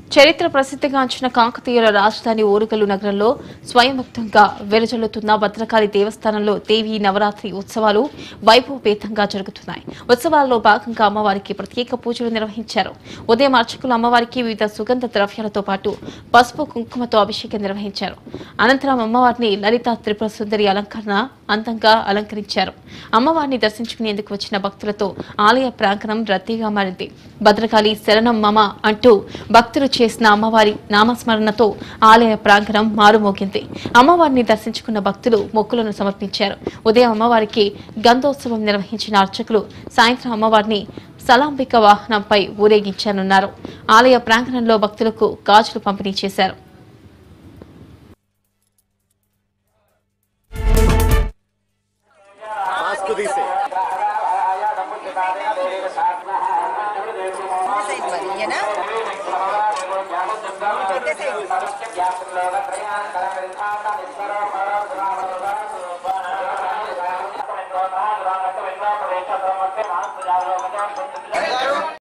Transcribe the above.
చరిత్ర ప్రసిద్ధిగాంచిన కాకతీయుల రాజధాని ఓరుగల్లు నగరంలో స్వయంభక్తంగా వెరజల్లుతున్న భద్రకాళి దేవస్థానంలో దేవి నవరాత్రి ఉత్సవాలు వైభవపేతంగా జరుగుతున్నాయి ఉత్సవాల్లో భాగంగా అమ్మవారికి ప్రత్యేక పూజలు నిర్వహించారు ఉదయం అర్చకులు అమ్మవారికి వివిధ సుగంధ ద్రవ్యాలతో పాటు పసుపు కుంకుమతో అభిషేకం నిర్వహించారు అనంతరం అమ్మవారిని లలిత త్రిపుర సుందరి అలంకరణ అందంగా అలంకరించారు అమ్మవారిని దర్శించుకునేందుకు వచ్చిన భక్తులతో ఆలయ ప్రాంగణం రద్దీగా మారింది భద్రకాళి శరణం మమ అంటూ భక్తులు చేసిన అమ్మవారి నామస్మరణతో ఆలయ ప్రాంగణం మారుమోగింది అమ్మవారిని దర్శించుకున్న భక్తులు మొక్కులను సమర్పించారు ఉదయం అమ్మవారికి గంధోత్సవం నిర్వహించిన అర్చకులు సాయంత్రం అమ్మవారిని సలాంబిక వాహనంపై ఊరేగించనున్నారు ఆలయ ప్రాంగణంలో భక్తులకు గాజులు పంపిణీ చేశారు మాస్క్ తీసే సైజ్ మరి ఇయ్యనా పెద్ద సైజ్